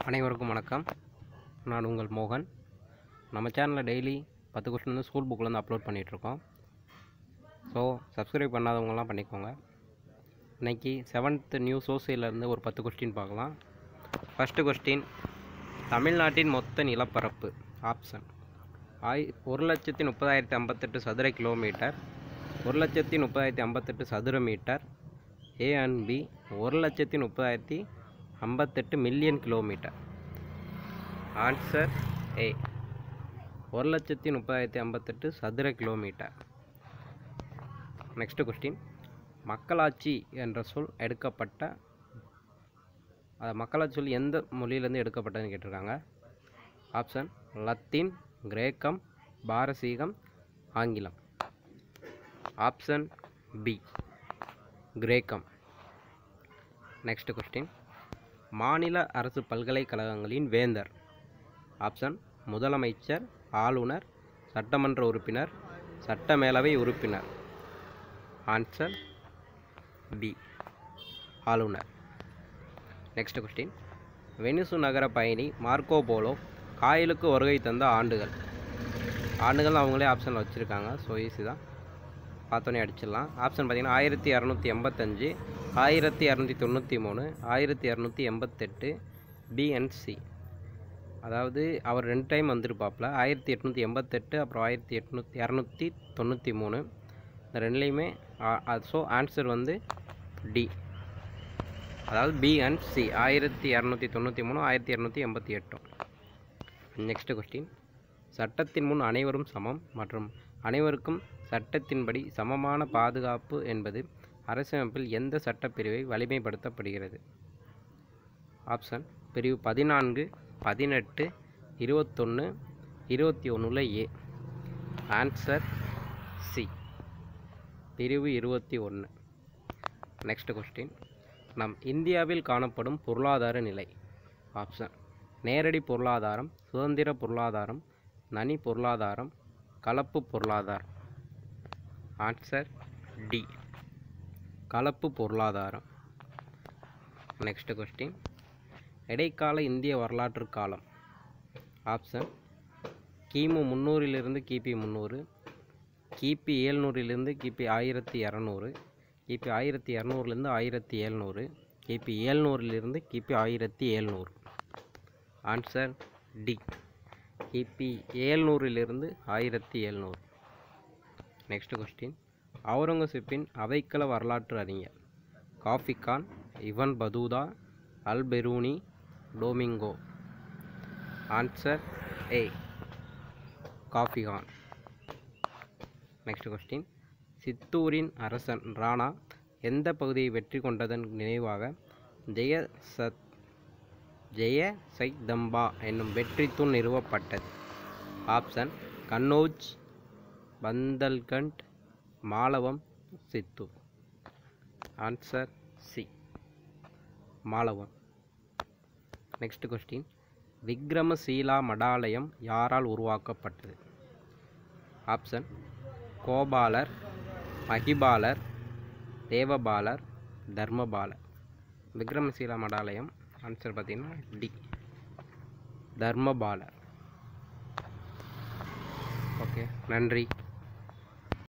அனைவருக்கும் வணக்கம் நான் உங்கள் மோகன் நம்ம சேனலில் டெய்லி பத்து கொஸ்டின் வந்து ஸ்கூல் புக்கில் அப்லோட் பண்ணிகிட்ருக்கோம் ஸோ சப்ஸ்கிரைப் பண்ணாதவங்கலாம் பண்ணிக்கோங்க இன்னைக்கு செவன்த்து நியூ சோசியலேருந்து ஒரு பத்து கொஸ்டின் பார்க்கலாம் ஃபஸ்ட்டு கொஸ்டின் தமிழ்நாட்டின் மொத்த நிலப்பரப்பு ஆப்ஷன் ஆய் ஒரு லட்சத்தி முப்பதாயிரத்தி ஐம்பத்தெட்டு சதுர கிலோமீட்டர் ஒரு லட்சத்தி முப்பதாயிரத்தி ஐம்பத்தெட்டு சதுர மீட்டர் ஏ அண்ட் பி ஒரு லட்சத்தி முப்பதாயிரத்தி ஐம்பத்தெட்டு மில்லியன் கிலோமீட்டர் ஆன்சர் ஏ ஒரு லட்சத்தி முப்பதாயிரத்தி ஐம்பத்தெட்டு சதுர கிலோமீட்டர் நெக்ஸ்ட் கொஸ்டின் மக்களாட்சி என்ற சொல் எடுக்கப்பட்ட அது மக்களாட்சி சொல் எந்த மொழியிலேருந்து எடுக்கப்பட்டதுன்னு கேட்டிருக்காங்க ஆப்ஷன் லத்தீன் கிரேக்கம் பாரசீகம் ஆங்கிலம் ஆப்ஷன் பி கிரேக்கம் நெக்ஸ்ட் கொஸ்டின் மாநில அரசு பல்கலைக்கழகங்களின் வேந்தர் ஆப்ஷன் முதலமைச்சர் ஆளுநர் சட்டமன்ற உறுப்பினர் சட்டமேலவை உறுப்பினர் ஆன்சர் பி ஆளுநர் நெக்ஸ்ட் கொஸ்டின் வெனிசு நகர பயணி மார்க்கோ போலோ காயலுக்கு வருகை தந்த ஆண்டுகள் ஆண்டுகள் அவங்களே ஆப்ஷனில் வச்சுருக்காங்க ஸோ ஈஸி தான் பார்த்தோன்னே அடிச்சிடலாம் ஆப்ஷன் பார்த்தீங்கன்னா ஆயிரத்தி இரநூத்தி எண்பத்தஞ்சு ஆயிரத்தி இரநூத்தி தொண்ணூற்றி மூணு ஆயிரத்தி இரநூத்தி எண்பத்தெட்டு பிஎன்சி அதாவது அவர் ரெண்டு டைம் வந்திருப்பாப்புல ஆயிரத்தி எட்நூற்றி எண்பத்தெட்டு அப்புறம் ஆயிரத்தி எட்நூற்றி இரநூத்தி தொண்ணூற்றி மூணு இந்த ரெண்டுலேயுமே ஸோ ஆன்சர் வந்து டி அதாவது பி அண்ட் சி ஆயிரத்தி இரநூத்தி தொண்ணூற்றி மூணு ஆயிரத்தி இரநூத்தி எண்பத்தி எட்டும் நெக்ஸ்ட் கொஸ்டின் சட்டத்தின் முன் அனைவரும் சமம் மற்றும் அனைவருக்கும் சட்டத்தின்படி சமமான பாதுகாப்பு என்பது அரசியலமைப்பில் எந்த சட்டப்பிரிவை வலிமைப்படுத்தப்படுகிறது ஆப்ஷன் பிரிவு பதினான்கு பதினெட்டு இருபத்தொன்று இருபத்தி ஒன்றில் ஏ ஆன்சர் சி பிரிவு இருபத்தி ஒன்று நெக்ஸ்ட் கொஸ்டின் நம் இந்தியாவில் காணப்படும் பொருளாதார நிலை ஆப்ஷன் நேரடி பொருளாதாரம் சுதந்திர பொருளாதாரம் நனி பொருளாதாரம் கலப்பு பொருளாதாரம் ஆன்சர் டி கலப்பு பொருளாதாரம் நெக்ஸ்ட் கொஸ்டின் இடைக்கால இந்திய வரலாற்று காலம் ஆப்ஷன் கிமு முந்நூறிலிருந்து கிபி முந்நூறு கிபி ஏழ்நூறிலிருந்து கிபி ஆயிரத்தி இரநூறு கிபி ஆயிரத்தி இரநூறுலேருந்து ஆயிரத்தி ஏழ்நூறு கிபி ஏழ்நூறிலிருந்து கிபி ஆயிரத்தி ஏழ்நூறு ஆன்சர் டி கிபி ஏழ்நூறிலிருந்து ஆயிரத்தி ஏழ்நூறு நெக்ஸ்ட் கொஸ்டின் அவுரங்கசீப்பின் அவைக்கள வரலாற்று அறிஞர் காஃபிகான் இவன் Battuta அல்பெரூனி Domingo answer A Khafi Khan next question சித்தூரின் அரசன் ராணா எந்த பகுதியை வெற்றி கொண்டதன் நினைவாக ஜெய சத் ஜெய சைதம்பா என்னும் வெற்றி தூண் நிறுவப்பட்டது ஆப்ஷன் கன்னௌஜ் பந்தல்கண்ட் மாலவம் சித்தூர் ஆன்சர் சி மாலவம் நெக்ஸ்ட் கொஸ்டின் விக்ரமசீலா மடாலயம் யாரால் உருவாக்கப்பட்டது ஆப்ஷன் கோபாலர் மகிபாலர் தேவபாலர் தர்மபாலர் விக்ரமசீலா மடாலயம் ஆன்சர் பார்த்தீங்கன்னா டி தர்மபாலர் ஓகே நன்றி